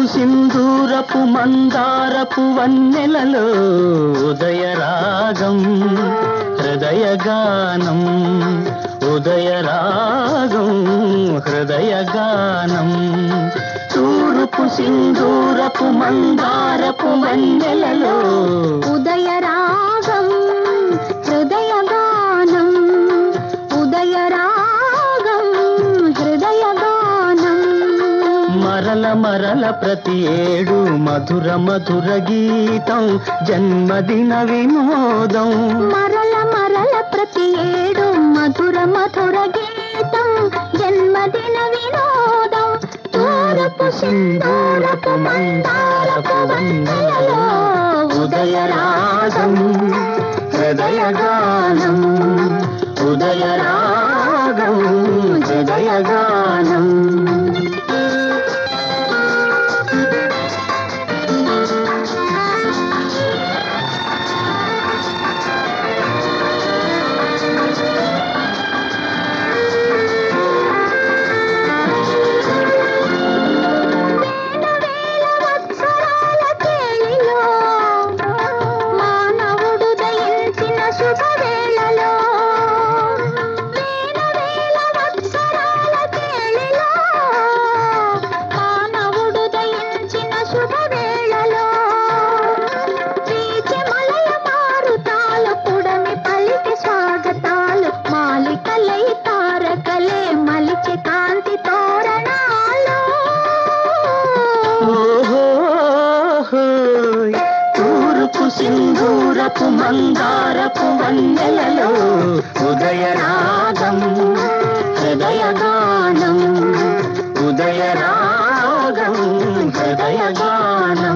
సింధూరపు మందారపు వన్నెలలో ఉదయరాగం హృదయగానం ఉదయరాగం హృదయగానం తూర్పు సింధూరపు మందారపు వన్నెలలో ఉదయ రాగం హృదయ గానం ఉదయ రాగం హృదయ గానం మరల మరల ప్రతి ఏడు మధుర మధుర గీతం జన్మదిన వినోదం మరల మరల ప్రతి ఏడు మధుర మధుర గీతం జన్మదిన వినోదం తూరపు సింధూరపు మందారపు వందలలో ఉదయరాగం హృదయగానం ఉదయరాగం హృదయగానం వత్సరాల కేళిలో మానవుడు దయించిన శుభవేళలో వేల వత్సరాల కేళిలో మానవుడు దయించిన శుభవేళలో వీచె మలయ మారుతాలు పుడమి పలికి స్వాగతాలు మాలికలై తారకలే మలిచి కాంతి తోరణాలు ఓహోహోయ్. తూర్పు సింధూరపు మందారపు వన్నెలలో ఉదయరాగం హృదయగానం ఉదయరాగం హృదయగానం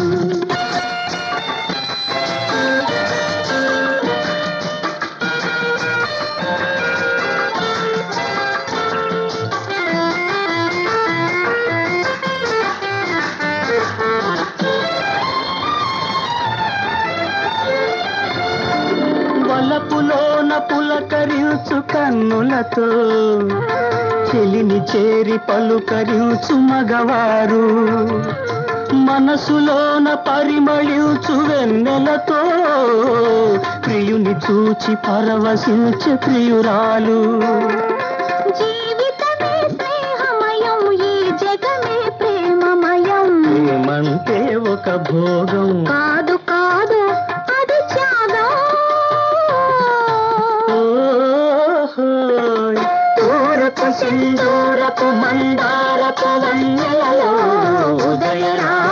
వలపులోన పులకరించు కన్నులతో చెలిని చేరి పలుకరించు మగవారు మనసులోన పరిమళించు వెన్నెలతో ప్రియుని చూచి పరవశించే ప్రియురాలు జీవితమే స్నేహమయం ఈ జగమే ప్రేమమయం ఏమంటే ఒక భోగం కాదు కాదు అది త్యాగం ఓహోయ్. తూర్పు సింధూరపు మందారపు వన్నెలలో ఉదయరా